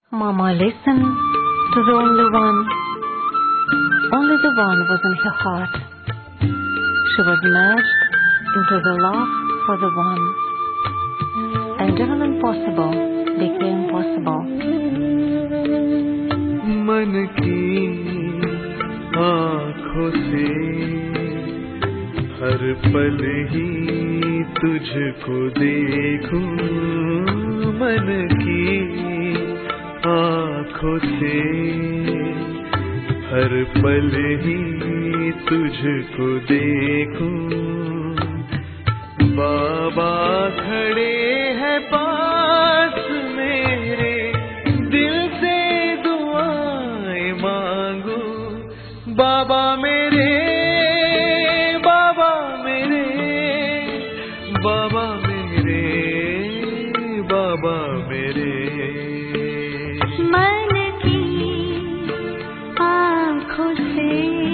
Mama listened to the only one. Only the one was in her heart. She was merged into the love for the one. And even impossible became possible. मन की आँखों से हर पल ही तुझको देखूं मन की आँखों से हर पल ही तुझको देखूं बाबा खड़े हैं पास मेरे दिल से दुआएं मांगू बाबा मेरे बाबा मेरे बाबा मेरे बाबा मेरे मन की आँखों से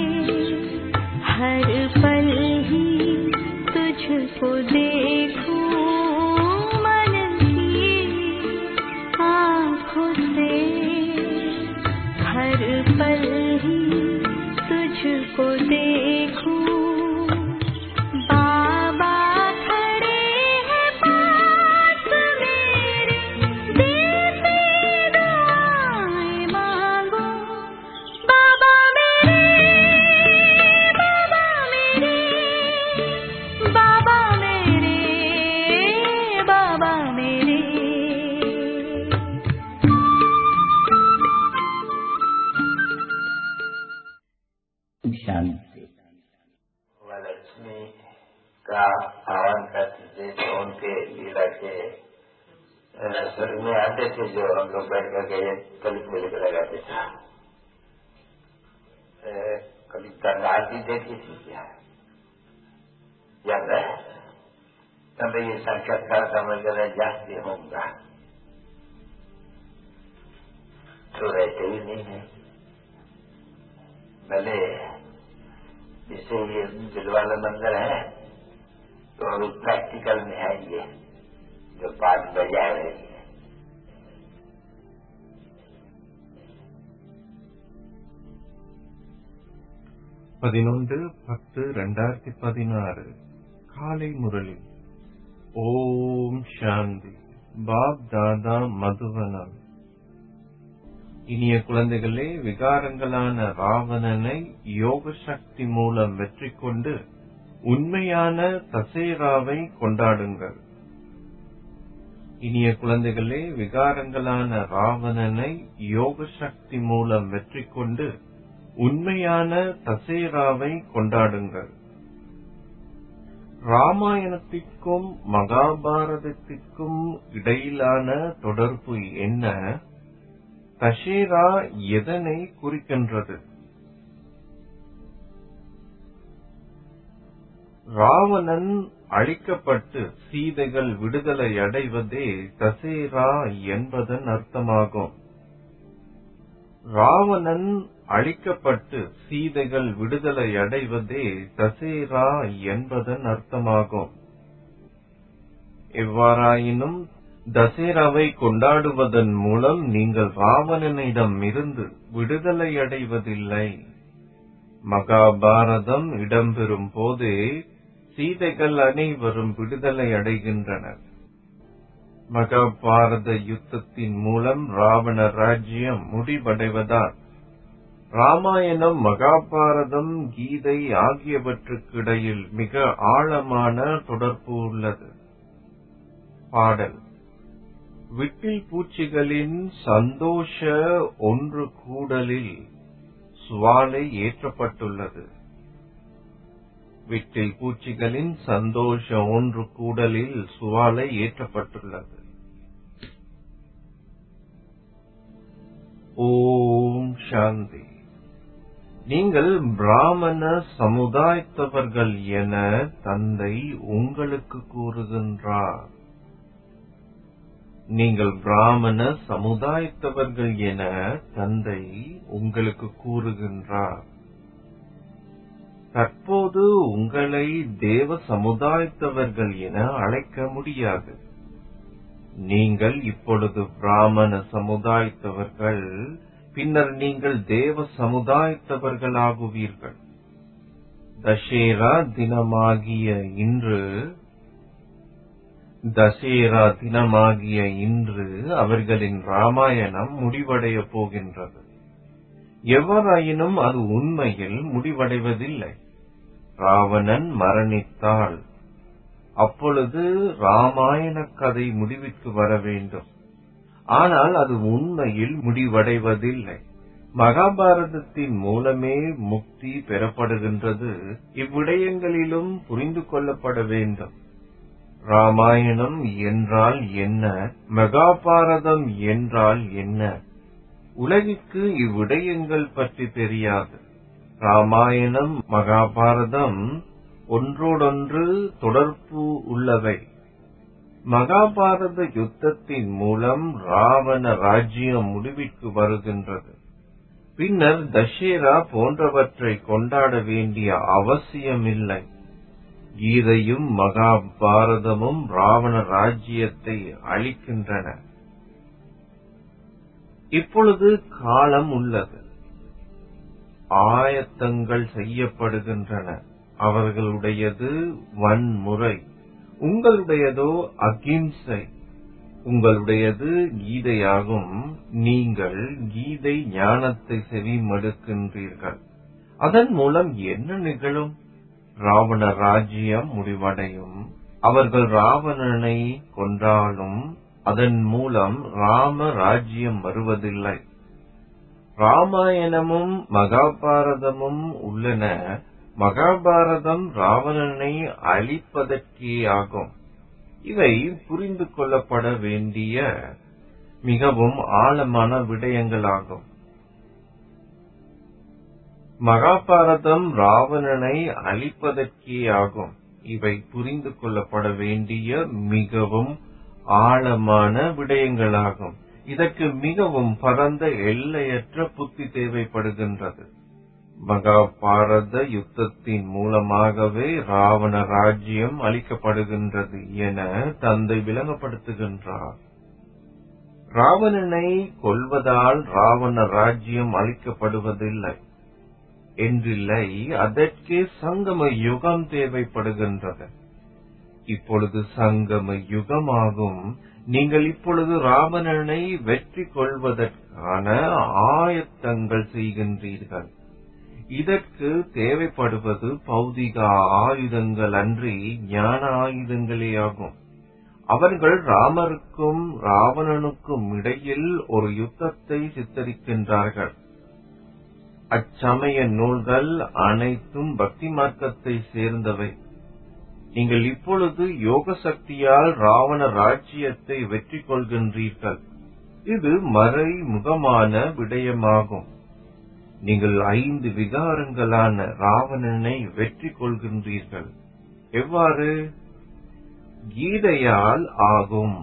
हर पल ही तुझको देखूं मन की आँखों से हर पल ही तुझको देखूं बाबा खड़े हैं पास मेरे दिल से दुआएं मांगो बाबा मेरे बाबा मेरे बाबा मेरे बाबा मेरे शांति वह लक्ष्मी का आह्वान करते थे तो उनके लीला के अ, स्वर्ग में आते थे जो हम लोग बैठ करके ये कलित कलित लगाते थे अ, कभी गंगा आरती देखी थी क्या याद है तब ये साक्षात्कार समझ कर जाते होगा तो रहते ही नहीं है भले जैसे ये दिलवाला मंदिर है तो अभी प्रैक्टिकल में है ये जो पाठ बजा रही है பதினொன்று பத்து ரெண்டாயிரத்தி பதினாறு காலை முரளி ஓம் சாந்தி பாப் தாதா மதுவனம் இனிய குழந்தைகளே விகாரங்களான ராவணனை யோக சக்தி மூலம் வெற்றி கொண்டு உண்மையான தசேராவை கொண்டாடுங்கள் இனிய குழந்தைகளே விகாரங்களான ராவணனை யோக சக்தி மூலம் வெற்றி கொண்டு உண்மையான தசேராவை கொண்டாடுங்கள் ராமாயணத்திற்கும் மகாபாரதத்திற்கும் இடையிலான தொடர்பு என்ன தஷேரா எதனை குறிக்கின்றது ராவணன் அழிக்கப்பட்டு சீதைகள் விடுதலை அடைவதே தசேரா என்பதன் அர்த்தமாகும் ராவணன் அழிக்கப்பட்டு சீதைகள் விடுதலை அடைவதே தசேரா என்பதன் அர்த்தமாகும் எவ்வாறாயினும் தசேராவை கொண்டாடுவதன் மூலம் நீங்கள் ராவணனிடம் இருந்து விடுதலை அடைவதில்லை மகாபாரதம் இடம்பெறும் போதே சீதைகள் அனைவரும் விடுதலை அடைகின்றனர் மகாபாரத யுத்தத்தின் மூலம் ராவண ராஜ்யம் முடிவடைவதால் ராமாயணம் மகாபாரதம் கீதை ஆகியவற்றுக்கிடையில் மிக ஆழமான தொடர்பு உள்ளது பாடல் விட்டில் பூச்சிகளின் சந்தோஷ ஒன்று கூடலில் சுவாலை ஏற்றப்பட்டுள்ளது விட்டில் பூச்சிகளின் சந்தோஷ ஒன்று கூடலில் சுவாலை ஏற்றப்பட்டுள்ளது ஓம் சாந்தி நீங்கள் பிராமண சமுதாயத்தவர்கள் என தந்தை உங்களுக்கு கூறுகின்றார் நீங்கள் பிராமண சமுதாயத்தவர்கள் என தந்தை உங்களுக்கு கூறுகின்றார் தற்போது உங்களை தேவ சமுதாயத்தவர்கள் என அழைக்க முடியாது நீங்கள் இப்பொழுது பிராமண சமுதாயத்தவர்கள் பின்னர் நீங்கள் தேவ சமுதாயத்தவர்களாகுவீர்கள் தசேரா தினமாகிய இன்று தசேரா தினமாகிய இன்று அவர்களின் ராமாயணம் முடிவடைய போகின்றது எவ்வாறாயினும் அது உண்மையில் முடிவடைவதில்லை ராவணன் மரணித்தால் அப்பொழுது ராமாயண கதை முடிவிற்கு வர வேண்டும் ஆனால் அது உண்மையில் முடிவடைவதில்லை மகாபாரதத்தின் மூலமே முக்தி பெறப்படுகின்றது இவ்விடயங்களிலும் புரிந்து கொள்ளப்பட வேண்டும் ராமாயணம் என்றால் என்ன மகாபாரதம் என்றால் என்ன உலகிற்கு இவ்விடயங்கள் பற்றி தெரியாது ராமாயணம் மகாபாரதம் ஒன்றோடொன்று தொடர்பு உள்ளவை மகாபாரத யுத்தத்தின் மூலம் ராவண ராஜ்யம் முடிவிற்கு வருகின்றது பின்னர் தஷேரா போன்றவற்றை கொண்டாட வேண்டிய அவசியமில்லை கீதையும் மகாபாரதமும் ராவண ராஜ்யத்தை அளிக்கின்றன இப்பொழுது காலம் உள்ளது ஆயத்தங்கள் செய்யப்படுகின்றன அவர்களுடையது வன்முறை உங்களுடையதோ அகிம்சை உங்களுடையது கீதையாகும் நீங்கள் கீதை ஞானத்தை செவிமடுக்கின்றீர்கள் அதன் மூலம் என்ன நிகழும் ராவண ராஜ்யம் முடிவடையும் அவர்கள் ராவணனை கொன்றாலும் அதன் மூலம் ராம ராஜ்யம் வருவதில்லை ராமாயணமும் மகாபாரதமும் உள்ளன மகாபாரதம் ராவணனை அழிப்பதற்கே ஆகும் இவை புரிந்து கொள்ளப்பட வேண்டிய மிகவும் ஆழமான விடயங்களாகும் மகாபாரதம் ராவணனை அழிப்பதற்கே ஆகும் இவை புரிந்து கொள்ளப்பட வேண்டிய மிகவும் ஆழமான விடயங்களாகும் இதற்கு மிகவும் பரந்த எல்லையற்ற புத்தி தேவைப்படுகின்றது மகாபாரத யுத்தத்தின் மூலமாகவே ராவண ராஜ்யம் அளிக்கப்படுகின்றது என தந்தை விளங்கப்படுத்துகின்றார் ராவணனை கொல்வதால் ராவண ராஜ்யம் அளிக்கப்படுவதில்லை என்றில்லை அதற்கே சங்கம யுகம் தேவைப்படுகின்றது இப்பொழுது சங்கம யுகமாகும் நீங்கள் இப்பொழுது ராவணனை வெற்றி கொள்வதற்கான ஆயத்தங்கள் செய்கின்றீர்கள் இதற்கு தேவைப்படுவது பௌதிக ஆயுதங்கள் அன்றி ஞான ஆயுதங்களே ஆகும் அவர்கள் ராமருக்கும் ராவணனுக்கும் இடையில் ஒரு யுத்தத்தை சித்தரிக்கின்றார்கள் அச்சமய நூல்கள் அனைத்தும் பக்தி மார்க்கத்தை சேர்ந்தவை நீங்கள் இப்பொழுது யோக சக்தியால் ராவண ராஜ்யத்தை வெற்றி கொள்கின்றீர்கள் இது மறைமுகமான விடயமாகும் நீங்கள் ஐந்து விகாரங்களான ராவணனை வெற்றி கொள்கின்றீர்கள் எவ்வாறு கீதையால் ஆகும்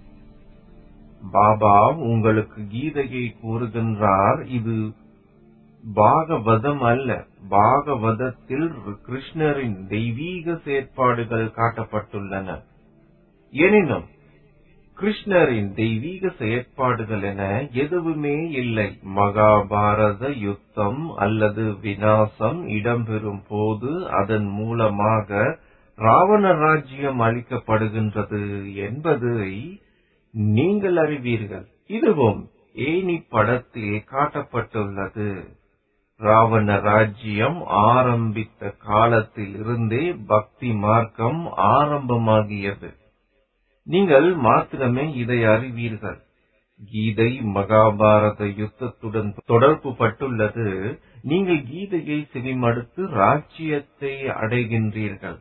பாபா உங்களுக்கு கீதையை கூறுகின்றார் இது பாகவதம் அல்ல பாகவதத்தில் கிருஷ்ணரின் தெய்வீக செயற்பாடுகள் காட்டப்பட்டுள்ளன எனினும் கிருஷ்ணரின் தெய்வீக செயற்பாடுகள் என எதுவுமே இல்லை மகாபாரத யுத்தம் அல்லது வினாசம் இடம்பெறும் போது அதன் மூலமாக ராவண ராஜ்யம் அளிக்கப்படுகின்றது என்பதை நீங்கள் அறிவீர்கள் இதுவும் ஏனி படத்தில் காட்டப்பட்டுள்ளது ராவண ராஜ்யம் ஆரம்பித்த காலத்தில் இருந்தே பக்தி மார்க்கம் ஆரம்பமாகியது நீங்கள் மாத்திரமே இதை அறிவீர்கள் கீதை மகாபாரத யுத்தத்துடன் தொடர்பு பட்டுள்ளது நீங்கள் கீதையை செவிமடுத்து ராஜ்யத்தை அடைகின்றீர்கள்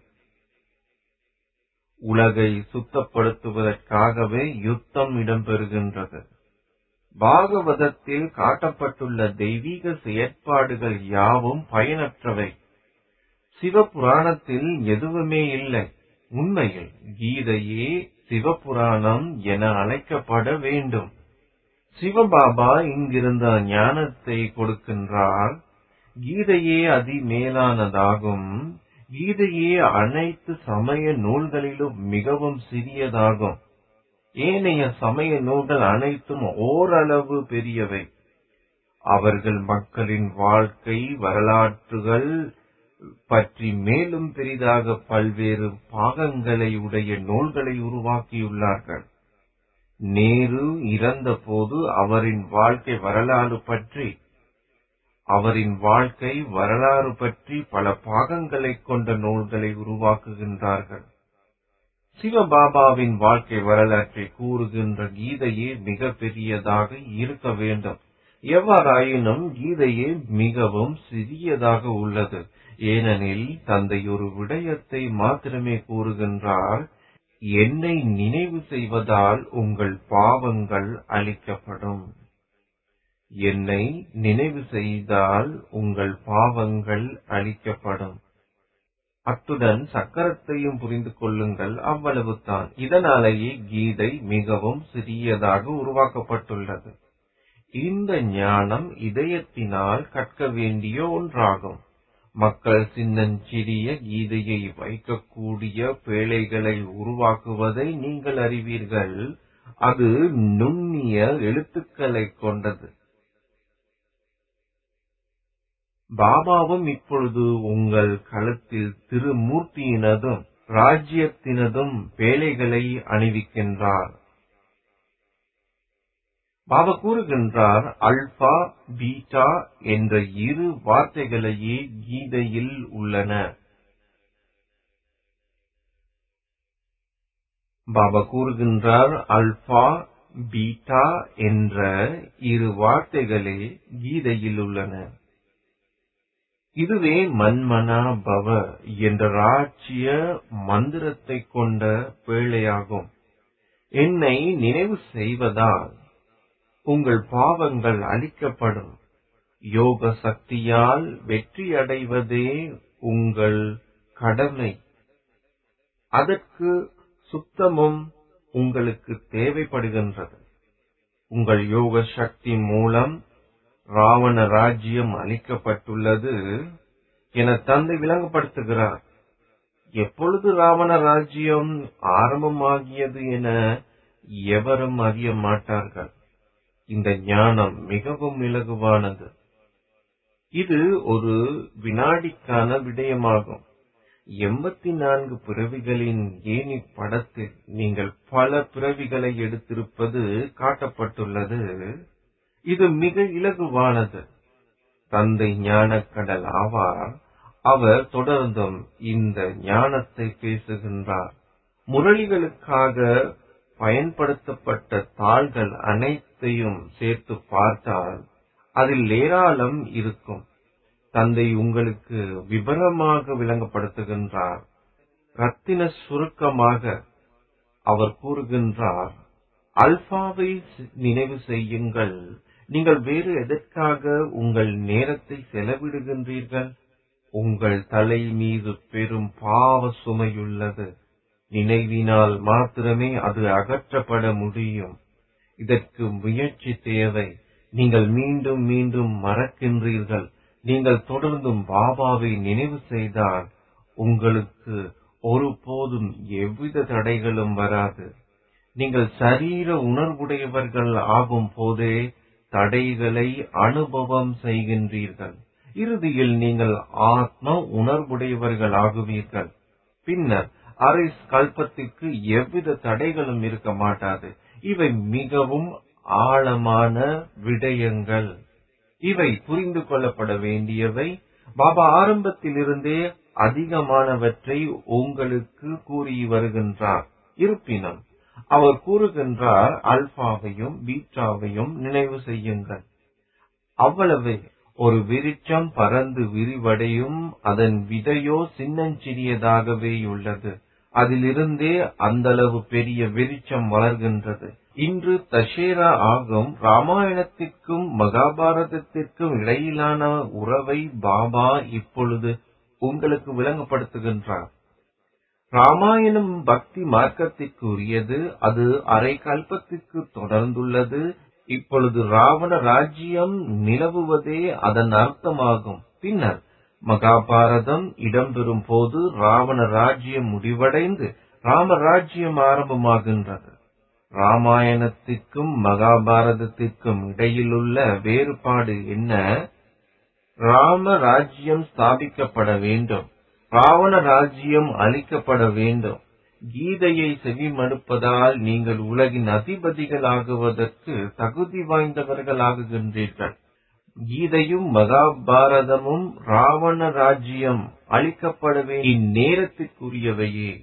உலகை சுத்தப்படுத்துவதற்காகவே யுத்தம் இடம்பெறுகின்றது பாகவதத்தில் காட்டப்பட்டுள்ள தெய்வீக செயற்பாடுகள் யாவும் பயனற்றவை சிவபுராணத்தில் எதுவுமே இல்லை உண்மையில் கீதையே சிவபுராணம் என அழைக்கப்பட வேண்டும் சிவபாபா இங்கிருந்த ஞானத்தை கொடுக்கின்றார் கீதையே அதி மேலானதாகும் கீதையே அனைத்து சமய நூல்களிலும் மிகவும் சிறியதாகும் ஏனைய சமய நூல்கள் அனைத்தும் ஓரளவு பெரியவை அவர்கள் மக்களின் வாழ்க்கை வரலாற்றுகள் பற்றி மேலும் பெரிதாக பல்வேறு பாகங்களை உடைய நூல்களை உருவாக்கியுள்ளார்கள் நேரு இறந்தபோது அவரின் வாழ்க்கை வரலாறு பற்றி அவரின் வாழ்க்கை வரலாறு பற்றி பல பாகங்களை கொண்ட நூல்களை உருவாக்குகின்றார்கள் சிவபாபாவின் வாழ்க்கை வரலாற்றை கூறுகின்ற கீதையே மிக பெரியதாக இருக்க வேண்டும் எவ்வாறாயினும் கீதையே மிகவும் சிறியதாக உள்ளது ஏனெனில் தந்தை ஒரு விடயத்தை மாத்திரமே கூறுகின்றார் என்னை நினைவு செய்வதால் உங்கள் பாவங்கள் அழிக்கப்படும் என்னை நினைவு செய்தால் உங்கள் பாவங்கள் அழிக்கப்படும் அத்துடன் சக்கரத்தையும் புரிந்து கொள்ளுங்கள் அவ்வளவுதான் இதனாலேயே கீதை மிகவும் சிறியதாக உருவாக்கப்பட்டுள்ளது இந்த ஞானம் இதயத்தினால் கற்க வேண்டிய ஒன்றாகும் மக்கள் சின்னஞ்சிறிய கீதையை வைக்கக்கூடிய பேழைகளை உருவாக்குவதை நீங்கள் அறிவீர்கள் அது நுண்ணிய எழுத்துக்களை கொண்டது பாபாவும் இப்பொழுது உங்கள் களத்தில் திருமூர்த்தியினதும் ராஜ்யத்தினதும் பேழைகளை அணிவிக்கின்றார் பாபா கூறுகின்றார் அல்பா பீட்டா என்ற இரு வார்த்தைகளையே கீதையில் உள்ளன பாபா கூறுகின்றார் அல்பா பீட்டா என்ற இரு வார்த்தைகளே கீதையில் உள்ளன இதுவே மன்மனா பவ என்ற ராஜ்ய மந்திரத்தை கொண்ட பேழையாகும் என்னை நினைவு செய்வதால் உங்கள் பாவங்கள் அழிக்கப்படும் யோக சக்தியால் வெற்றி அடைவதே உங்கள் கடமை அதற்கு சுத்தமும் உங்களுக்கு தேவைப்படுகின்றது உங்கள் யோக சக்தி மூலம் ராவண ராஜ்யம் அளிக்கப்பட்டுள்ளது என தந்தை விளங்கப்படுத்துகிறார் எப்பொழுது ராவண ராஜ்யம் ஆரம்பமாகியது என எவரும் அறிய மாட்டார்கள் இந்த ஞானம் மிகவும் இலகுவானது இது ஒரு வினாடிக்கான விடயமாகும் எண்பத்தி நான்கு பிறவிகளின் ஏனி படத்தில் நீங்கள் பல பிறவிகளை எடுத்திருப்பது காட்டப்பட்டுள்ளது இது மிக இலகுவானது தந்தை ஞானக்கடல் ஆவார் அவர் தொடர்ந்தும் இந்த ஞானத்தை பேசுகின்றார் முரளிகளுக்காக பயன்படுத்தப்பட்ட தாள்கள் அனைத்தையும் சேர்த்து பார்த்தால் அதில் ஏராளம் இருக்கும் தந்தை உங்களுக்கு விவரமாக விளங்கப்படுத்துகின்றார் ரத்தின சுருக்கமாக அவர் கூறுகின்றார் அல்பாவை நினைவு செய்யுங்கள் நீங்கள் வேறு எதற்காக உங்கள் நேரத்தை செலவிடுகின்றீர்கள் உங்கள் தலை மீது பெரும் பாவ சுமையுள்ளது நினைவினால் மாத்திரமே அது அகற்றப்பட முடியும் இதற்கு முயற்சி தேவை நீங்கள் மீண்டும் மீண்டும் மறக்கின்றீர்கள் நீங்கள் தொடர்ந்தும் பாபாவை நினைவு செய்தால் உங்களுக்கு ஒருபோதும் எவ்வித தடைகளும் வராது நீங்கள் சரீர உணர்வுடையவர்கள் ஆகும் போதே தடைகளை அனுபவம் செய்கின்றீர்கள் இறுதியில் நீங்கள் ஆத்ம உணர்வுடையவர்கள் ஆகுவீர்கள் பின்னர் அரை கல்பத்திற்கு எவ்வித தடைகளும் இருக்க மாட்டாது இவை மிகவும் ஆழமான விடயங்கள் இவை புரிந்து கொள்ளப்பட வேண்டியவை பாபா ஆரம்பத்திலிருந்தே அதிகமானவற்றை உங்களுக்கு கூறி வருகின்றார் இருப்பினும் அவர் கூறுகின்றார் அல்பாவையும் பீட்டாவையும் நினைவு செய்யுங்கள் அவ்வளவே ஒரு விருட்சம் பறந்து விரிவடையும் அதன் விதையோ சின்னஞ்சிறியதாகவே உள்ளது அதிலிருந்தே அந்தளவு பெரிய விருட்சம் வளர்கின்றது இன்று தஷேரா ஆகும் ராமாயணத்திற்கும் மகாபாரதத்திற்கும் இடையிலான உறவை பாபா இப்பொழுது உங்களுக்கு விளங்கப்படுத்துகின்றார் ராமாயணம் பக்தி மார்க்கத்திற்கு உரியது அது அரை கல்பத்திற்கு தொடர்ந்துள்ளது இப்பொழுது ராவண ராஜ்யம் நிலவுவதே அதன் அர்த்தமாகும் பின்னர் மகாபாரதம் இடம்பெறும் போது ராவண ராஜ்யம் முடிவடைந்து ராமராஜ்யம் ஆரம்பமாகின்றது ராமாயணத்திற்கும் மகாபாரதத்திற்கும் இடையிலுள்ள வேறுபாடு என்ன ராம ராஜ்யம் ஸ்தாபிக்கப்பட வேண்டும் ராவண ராஜ்யம் அழிக்கப்பட வேண்டும் கீதையை செவிமடுப்பதால் நீங்கள் உலகின் அதிபதிகளாகுவதற்கு தகுதி வாய்ந்தவர்களாகுகின்றீர்கள் கீதையும் மகாபாரதமும் ராவண ராஜ்யம் அழிக்கப்படவே இந்நேரத்திற்குரியவையே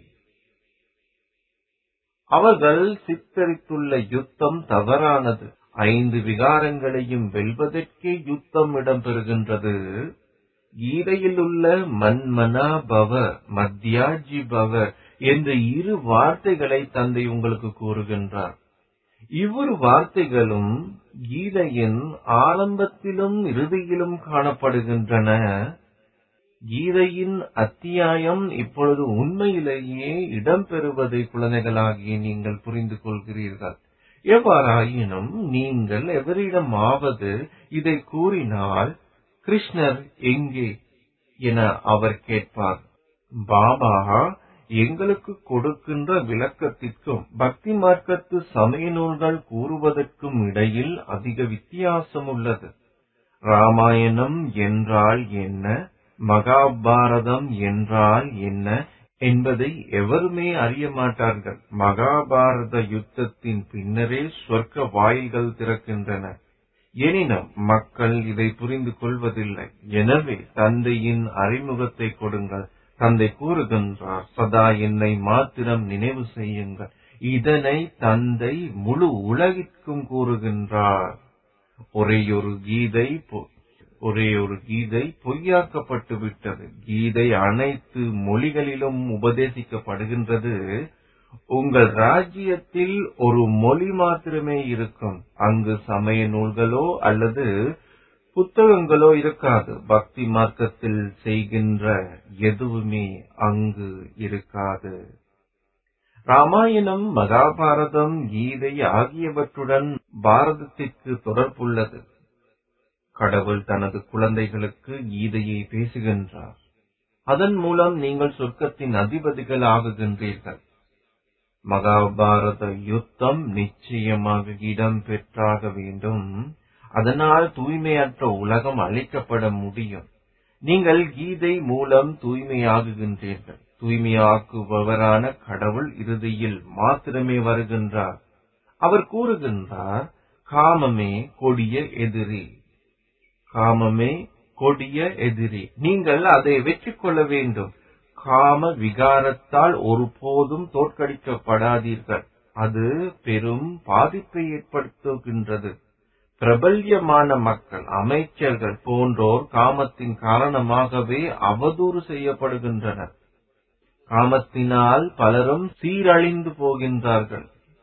அவர்கள் சித்தரித்துள்ள யுத்தம் தவறானது ஐந்து விகாரங்களையும் வெல்வதற்கே யுத்தம் இடம்பெறுகின்றது கீதையில் உள்ள மன்மனா பவ மத்தியாஜி பவ என்ற இரு வார்த்தைகளை தந்தை உங்களுக்கு கூறுகின்றார் இவ்விரு வார்த்தைகளும் கீதையின் ஆரம்பத்திலும் இறுதியிலும் காணப்படுகின்றன கீதையின் அத்தியாயம் இப்பொழுது உண்மையிலேயே இடம்பெறுவதை குழந்தைகளாகிய நீங்கள் புரிந்து கொள்கிறீர்கள் எவ்வாறாயினும் நீங்கள் எவரிடமாவது இதை கூறினால் கிருஷ்ணர் எங்கே என அவர் கேட்பார் பாபா எங்களுக்கு கொடுக்கின்ற விளக்கத்திற்கும் பக்தி மார்க்கத்து சமய நூல்கள் கூறுவதற்கும் இடையில் அதிக வித்தியாசம் உள்ளது ராமாயணம் என்றால் என்ன மகாபாரதம் என்றால் என்ன என்பதை எவருமே அறிய மாட்டார்கள் மகாபாரத யுத்தத்தின் பின்னரே சொர்க்க வாயில்கள் திறக்கின்றன எனினும் மக்கள் இதை புரிந்து கொள்வதில்லை எனவே தந்தையின் அறிமுகத்தை கொடுங்கள் தந்தை கூறுகின்றார் சதா என்னை மாத்திரம் நினைவு செய்யுங்கள் இதனை தந்தை முழு உலகிற்கும் கூறுகின்றார் ஒரேயொரு கீதை பொ- ஒரே ஒரு கீதை பொய்யாக்கப்பட்டு விட்டது கீதை அனைத்து மொழிகளிலும் உபதேசிக்கப்படுகின்றது உங்கள் ராஜ்யத்தில் ஒரு மொழி மாத்திரமே இருக்கும் அங்கு சமய நூல்களோ அல்லது புத்தகங்களோ இருக்காது பக்தி மார்க்கத்தில் செய்கின்ற எதுவுமே அங்கு இருக்காது ராமாயணம் மகாபாரதம் கீதை ஆகியவற்றுடன் பாரதத்திற்கு தொடர்புள்ளது கடவுள் தனது குழந்தைகளுக்கு கீதையை பேசுகின்றார் அதன் மூலம் நீங்கள் சொர்க்கத்தின் அதிபதிகள் ஆகுகின்றீர்கள் மகாபாரத யுத்தம் நிச்சயமாக இடம்பெற்றாக வேண்டும் அதனால் தூய்மையற்ற உலகம் அழிக்கப்பட முடியும் நீங்கள் கீதை மூலம் தூய்மையாகுகின்றீர்கள் தூய்மையாக்குபவரான கடவுள் இறுதியில் மாத்திரமே வருகின்றார் அவர் கூறுகின்றார் காமமே கொடிய எதிரி காமமே கொடிய எதிரி நீங்கள் அதை வெற்றி கொள்ள வேண்டும் காம விகாரத்தால் ஒருபோதும் தோற்கடிக்கப்படாதீர்கள் அது பெரும் பாதிப்பை ஏற்படுத்துகின்றது பிரபல்யமான மக்கள் அமைச்சர்கள் போன்றோர் காமத்தின் காரணமாகவே அவதூறு செய்யப்படுகின்றனர் காமத்தினால் பலரும் சீரழிந்து போகின்றார்கள்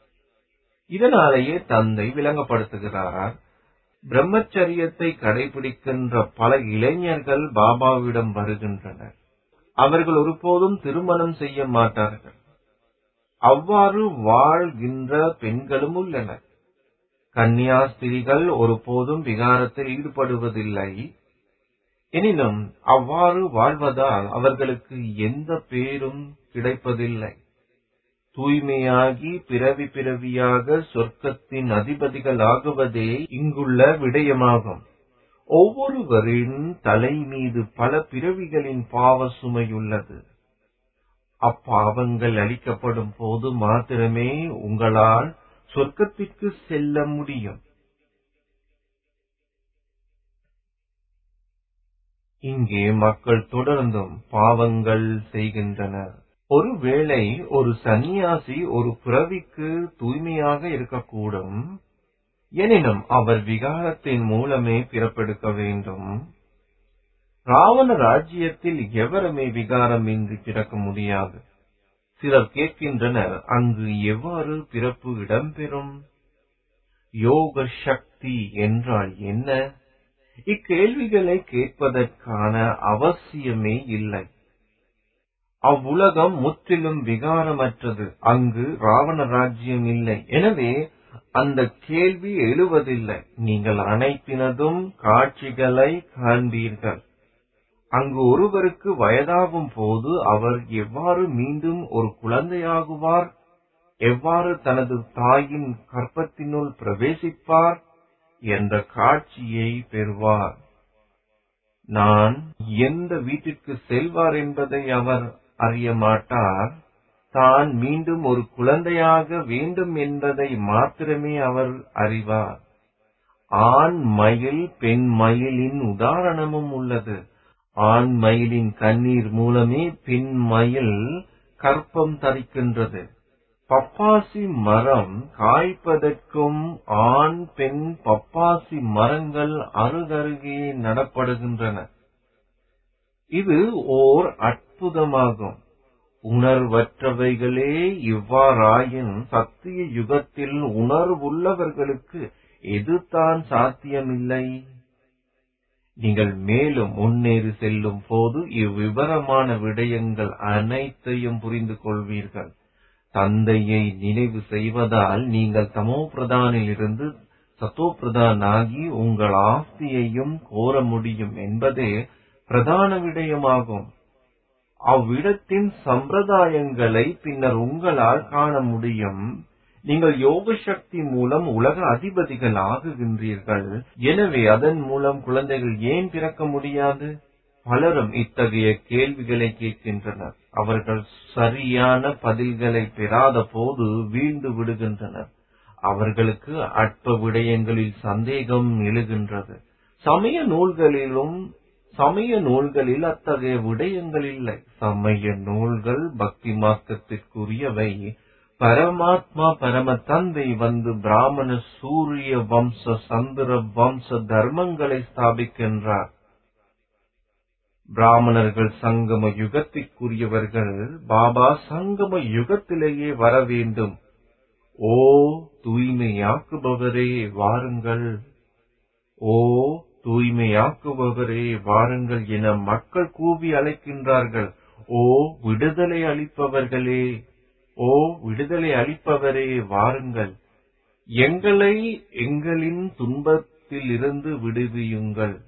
இதனாலேயே தந்தை விளங்கப்படுத்துகிறார் பிரம்மச்சரியத்தை கடைபிடிக்கின்ற பல இளைஞர்கள் பாபாவிடம் வருகின்றனர் அவர்கள் ஒருபோதும் திருமணம் செய்ய மாட்டார்கள் அவ்வாறு வாழ்கின்ற பெண்களும் உள்ளனர் கன்னியாஸ்திரிகள் ஒருபோதும் விகாரத்தில் ஈடுபடுவதில்லை எனினும் அவ்வாறு வாழ்வதால் அவர்களுக்கு எந்த பேரும் கிடைப்பதில்லை தூய்மையாகி பிறவி பிறவியாக சொர்க்கத்தின் அதிபதிகள் ஆகுவதே இங்குள்ள விடயமாகும் ஒவ்வொருவரின் தலை மீது பல பிறவிகளின் பாவ சுமையுள்ளது அப்பாவங்கள் அளிக்கப்படும் போது மாத்திரமே உங்களால் சொர்க்கத்திற்கு செல்ல முடியும் இங்கே மக்கள் தொடர்ந்தும் பாவங்கள் செய்கின்றனர் ஒருவேளை ஒரு சந்நியாசி ஒரு பிறவிக்கு தூய்மையாக இருக்கக்கூடும் எனினும் அவர் விகாரத்தின் மூலமே பிறப்பெடுக்க வேண்டும் ராவண ராஜ்யத்தில் எவருமே விகாரமின்றி பிறக்க முடியாது சிலர் கேட்கின்றனர் அங்கு எவ்வாறு பிறப்பு இடம்பெறும் யோக சக்தி என்றால் என்ன இக்கேள்விகளை கேட்பதற்கான அவசியமே இல்லை அவ்வுலகம் முற்றிலும் விகாரமற்றது அங்கு ராவண ராஜ்யம் இல்லை எனவே அந்த கேள்வி எழுவதில்லை நீங்கள் அனைத்தினதும் காட்சிகளை காண்பீர்கள் அங்கு ஒருவருக்கு வயதாகும் போது அவர் எவ்வாறு மீண்டும் ஒரு குழந்தையாகுவார் எவ்வாறு தனது தாயின் கற்பத்தினுள் பிரவேசிப்பார் என்ற காட்சியை பெறுவார் நான் எந்த வீட்டிற்கு செல்வார் என்பதை அவர் அறிய மாட்டார் தான் மீண்டும் ஒரு குழந்தையாக வேண்டும் என்பதை மாத்திரமே அவர் அறிவார் ஆண் மயில் பெண் மயிலின் உதாரணமும் உள்ளது ஆண் மயிலின் கண்ணீர் மூலமே பெண் மயில் கற்பம் தரிக்கின்றது பப்பாசி மரம் காய்ப்பதற்கும் ஆண் பெண் பப்பாசி மரங்கள் அருகருகே நடப்படுகின்றன இது ஓர் அற்புதமாகும் உணர்வற்றவைகளே இவ்வாறாயின் சத்திய யுகத்தில் உணர்வுள்ளவர்களுக்கு எதுதான் சாத்தியமில்லை நீங்கள் மேலும் முன்னேறி செல்லும் போது இவ்விவரமான விடயங்கள் அனைத்தையும் புரிந்து கொள்வீர்கள் தந்தையை நினைவு செய்வதால் நீங்கள் தமோ பிரதானில் இருந்து சத்தோ பிரதானாகி உங்கள் ஆஸ்தியையும் கோர முடியும் என்பதே பிரதான விடயமாகும் அவ்விடத்தின் சம்பிரதாயங்களை பின்னர் உங்களால் காண முடியும் நீங்கள் யோக சக்தி மூலம் உலக அதிபதிகள் ஆகுகின்றீர்கள் எனவே அதன் மூலம் குழந்தைகள் ஏன் பிறக்க முடியாது பலரும் இத்தகைய கேள்விகளை கேட்கின்றனர் அவர்கள் சரியான பதில்களை பெறாத போது வீழ்ந்து விடுகின்றனர் அவர்களுக்கு அற்ப விடயங்களில் சந்தேகம் எழுகின்றது சமய நூல்களிலும் சமய நூல்களில் அத்தகைய விடயங்கள் இல்லை சமய நூல்கள் பக்தி மார்க்கத்திற்குரியவை பரமாத்மா பரம தந்தை வந்து பிராமண சூரிய வம்ச சந்திர வம்ச தர்மங்களை ஸ்தாபிக்கின்றார் பிராமணர்கள் சங்கம யுகத்திற்குரியவர்கள் பாபா சங்கம யுகத்திலேயே வர வேண்டும் ஓ தூய்மையாக்குபவரே வாருங்கள் ஓ தூய்மையாக்குபவரே வாருங்கள் என மக்கள் கூவி அழைக்கின்றார்கள் ஓ விடுதலை அளிப்பவர்களே ஓ விடுதலை அளிப்பவரே வாருங்கள் எங்களை எங்களின் துன்பத்தில் இருந்து விடுவியுங்கள்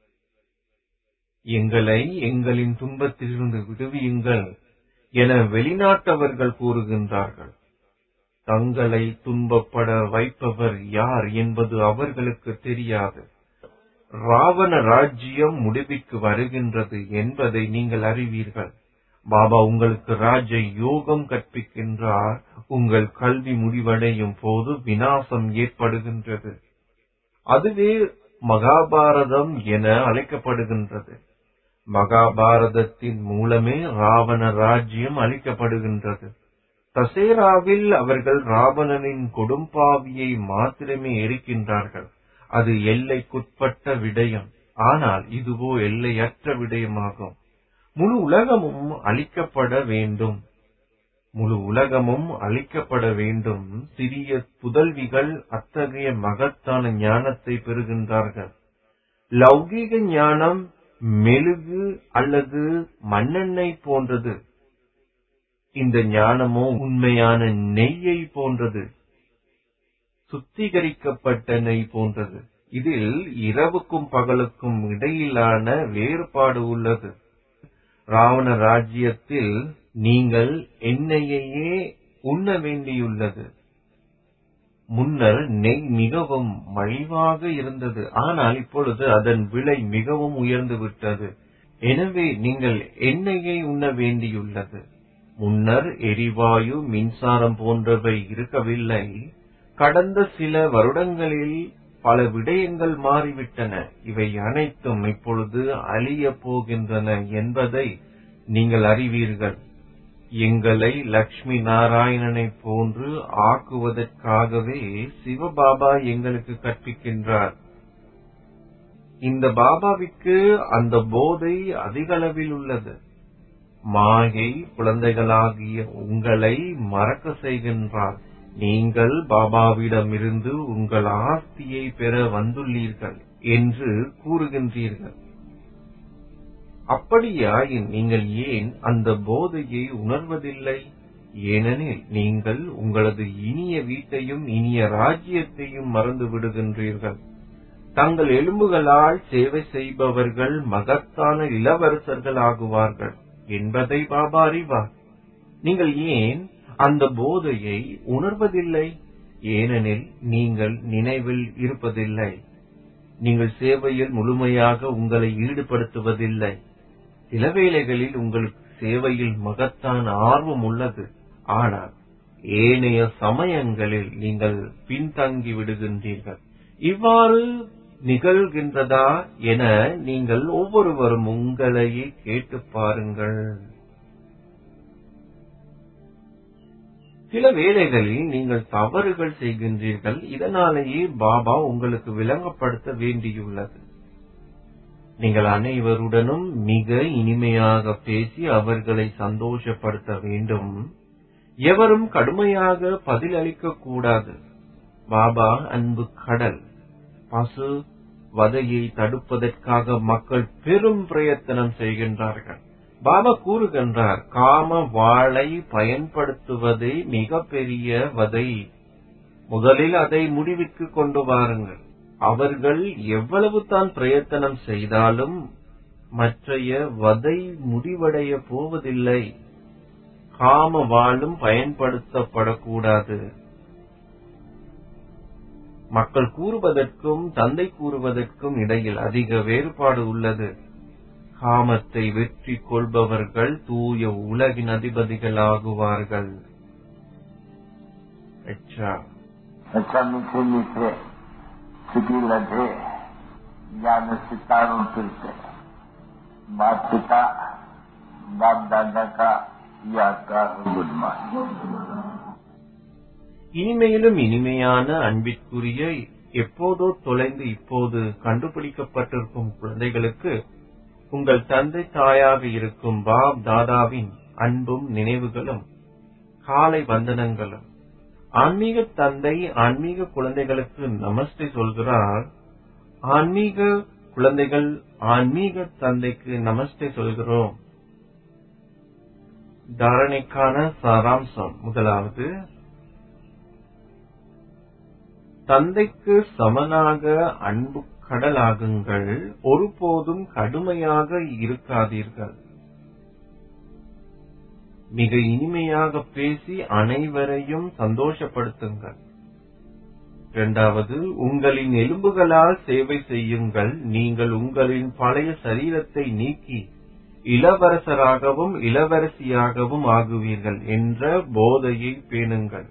எங்களை எங்களின் துன்பத்திலிருந்து விடுவியுங்கள் என வெளிநாட்டவர்கள் கூறுகின்றார்கள் தங்களை துன்பப்பட வைப்பவர் யார் என்பது அவர்களுக்கு தெரியாது ராவண ராஜ்யம் முடிவுக்கு வருகின்றது என்பதை நீங்கள் அறிவீர்கள் பாபா உங்களுக்கு ராஜ யோகம் கற்பிக்கின்றார் உங்கள் கல்வி முடிவடையும் போது வினாசம் ஏற்படுகின்றது அதுவே மகாபாரதம் என அழைக்கப்படுகின்றது மகாபாரதத்தின் மூலமே ராவண ராஜ்யம் அளிக்கப்படுகின்றது தசேராவில் அவர்கள் ராவணனின் கொடும்பாவியை மாத்திரமே எரிக்கின்றார்கள் அது எல்லைக்குட்பட்ட விடயம் ஆனால் இதுவோ எல்லையற்ற விடயமாகும் முழு உலகமும் அழிக்கப்பட வேண்டும் முழு உலகமும் அழிக்கப்பட வேண்டும் சிறிய புதல்விகள் அத்தகைய மகத்தான ஞானத்தை பெறுகின்றார்கள் லௌகீக ஞானம் மெழுகு அல்லது மண்ணெண்ணெய் போன்றது இந்த ஞானமோ உண்மையான நெய்யை போன்றது சுத்திகரிக்கப்பட்ட நெய் போன்றது இதில் இரவுக்கும் பகலுக்கும் இடையிலான வேறுபாடு உள்ளது ராவண ராஜ்யத்தில் நீங்கள் எண்ணெயையே உண்ண வேண்டியுள்ளது முன்னர் நெய் மிகவும் மலிவாக இருந்தது ஆனால் இப்பொழுது அதன் விலை மிகவும் உயர்ந்து விட்டது எனவே நீங்கள் எண்ணெயை உண்ண வேண்டியுள்ளது முன்னர் எரிவாயு மின்சாரம் போன்றவை இருக்கவில்லை கடந்த சில வருடங்களில் பல விடயங்கள் மாறிவிட்டன இவை அனைத்தும் இப்பொழுது அழிய போகின்றன என்பதை நீங்கள் அறிவீர்கள் எங்களை லக்ஷ்மி நாராயணனை போன்று ஆக்குவதற்காகவே சிவபாபா எங்களுக்கு கற்பிக்கின்றார் இந்த பாபாவிற்கு அந்த போதை அதிக அளவில் உள்ளது மாயை குழந்தைகளாகிய உங்களை மறக்க செய்கின்றார் நீங்கள் பாபாவிடமிருந்து உங்கள் ஆஸ்தியை பெற வந்துள்ளீர்கள் என்று கூறுகின்றீர்கள் அப்படியாயின் நீங்கள் ஏன் அந்த போதையை உணர்வதில்லை ஏனெனில் நீங்கள் உங்களது இனிய வீட்டையும் இனிய ராஜ்யத்தையும் மறந்து விடுகின்றீர்கள் தங்கள் எலும்புகளால் சேவை செய்பவர்கள் மகத்தான இளவரசர்கள் ஆகுவார்கள் என்பதை பாபா அறிவார் நீங்கள் ஏன் அந்த போதையை உணர்வதில்லை ஏனெனில் நீங்கள் நினைவில் இருப்பதில்லை நீங்கள் சேவையில் முழுமையாக உங்களை ஈடுபடுத்துவதில்லை சில வேளைகளில் உங்களுக்கு சேவையில் மகத்தான ஆர்வம் உள்ளது ஆனால் ஏனைய சமயங்களில் நீங்கள் பின்தங்கி விடுகின்றீர்கள் இவ்வாறு நிகழ்கின்றதா என நீங்கள் ஒவ்வொருவரும் உங்களையே கேட்டு பாருங்கள் சில வேளைகளில் நீங்கள் தவறுகள் செய்கின்றீர்கள் இதனாலேயே பாபா உங்களுக்கு விளங்கப்படுத்த வேண்டியுள்ளது நீங்கள் அனைவருடனும் மிக இனிமையாக பேசி அவர்களை சந்தோஷப்படுத்த வேண்டும் எவரும் கடுமையாக பதிலளிக்க கூடாது பாபா அன்பு கடல் பசு வதையை தடுப்பதற்காக மக்கள் பெரும் பிரயத்தனம் செய்கின்றார்கள் பாபா கூறுகின்றார் காம வாளை பயன்படுத்துவதே மிகப்பெரிய வதை முதலில் அதை முடிவிற்கு கொண்டு வாருங்கள் அவர்கள் எவ்வளவு தான் பிரயத்தனம் செய்தாலும் மற்றைய வதை முடிவடைய போவதில்லை காம வாளும் பயன்படுத்தப்படக்கூடாது மக்கள் கூறுவதற்கும் தந்தை கூறுவதற்கும் இடையில் அதிக வேறுபாடு உள்ளது காமத்தை வெற்றி கொள்பவர்கள் தூய உலகின் அதிபதிகளாகுவார்கள் अच्छा अच्छा मीठे मीठे सिटी लधे ज्ञान सितारों फिरते माता पिता बाप दादा का यात्रा गुड मॉर्निंग இனிமையிலும் இனிமையான அன்பிற்குரிய எப்போதோ தொலைந்து இப்போது கண்டுபிடிக்கப்பட்டிருக்கும் குழந்தைகளுக்கு உங்கள் தந்தை தாயாக இருக்கும் பாப் தாதாவின் அன்பும் நினைவுகளும் காலை வந்தனங்களும் ஆன்மீக தந்தை ஆன்மீக குழந்தைகளுக்கு நமஸ்தே சொல்கிறார் ஆன்மீக குழந்தைகள் ஆன்மீக தந்தைக்கு நமஸ்தே சொல்கிறோம் தாரணைக்கான சாராம்சம் முதலாவது தந்தைக்கு சமனாக அன்பு கடலாகுங்கள் ஒருபோதும் கடுமையாக இருக்காதீர்கள் மிக இனிமையாக பேசி அனைவரையும் சந்தோஷப்படுத்துங்கள் இரண்டாவது உங்களின் எலும்புகளால் சேவை செய்யுங்கள் நீங்கள் உங்களின் பழைய சரீரத்தை நீக்கி இளவரசராகவும் இளவரசியாகவும் ஆகுவீர்கள் என்ற போதையை பேணுங்கள்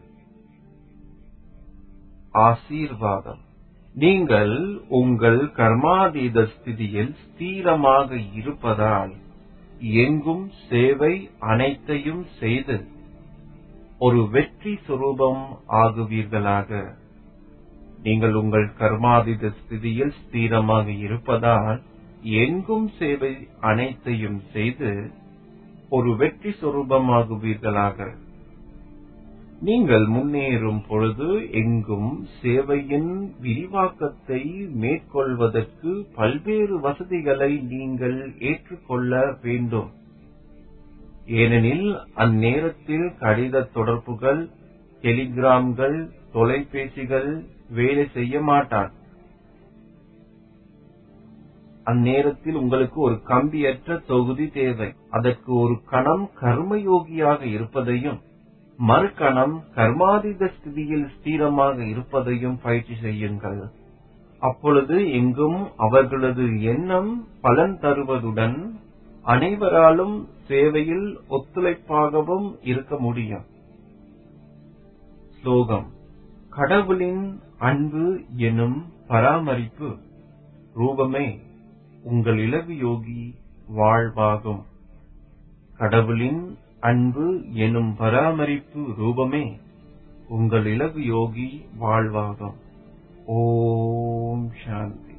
ஆசீர்வாதம் நீங்கள் உங்கள் கர்மாதீத ஸ்திதியில் ஸ்திரமாக இருப்பதால் எங்கும் சேவை அனைத்தையும் செய்து ஒரு வெற்றி சுரூபம் ஆகுவீர்களாக நீங்கள் உங்கள் கர்மாதீத ஸ்திதியில் ஸ்திரமாக இருப்பதால் எங்கும் சேவை அனைத்தையும் செய்து ஒரு வெற்றி சுரூபமாகுவீர்களாக நீங்கள் முன்னேறும் பொழுது எங்கும் சேவையின் விரிவாக்கத்தை மேற்கொள்வதற்கு பல்வேறு வசதிகளை நீங்கள் ஏற்றுக்கொள்ள வேண்டும் ஏனெனில் அந்நேரத்தில் கடித தொடர்புகள் டெலிகிராம்கள் தொலைபேசிகள் வேலை செய்ய மாட்டான் அந்நேரத்தில் உங்களுக்கு ஒரு கம்பியற்ற தொகுதி தேவை அதற்கு ஒரு கணம் கர்மயோகியாக இருப்பதையும் மறுகணம் கர்மாதீத ஸ்திதியில் ஸ்திரமாக இருப்பதையும் பயிற்சி செய்யுங்கள் அப்பொழுது எங்கும் அவர்களது எண்ணம் பலன் தருவதுடன் அனைவராலும் சேவையில் ஒத்துழைப்பாகவும் இருக்க முடியும் ஸ்லோகம் கடவுளின் அன்பு எனும் பராமரிப்பு ரூபமே உங்கள் இலகு யோகி வாழ்வாகும் கடவுளின் அன்பு எனும் பராமரிப்பு ரூபமே உங்கள் இலகு யோகி வாழ்வாகும் ஓம் சாந்தி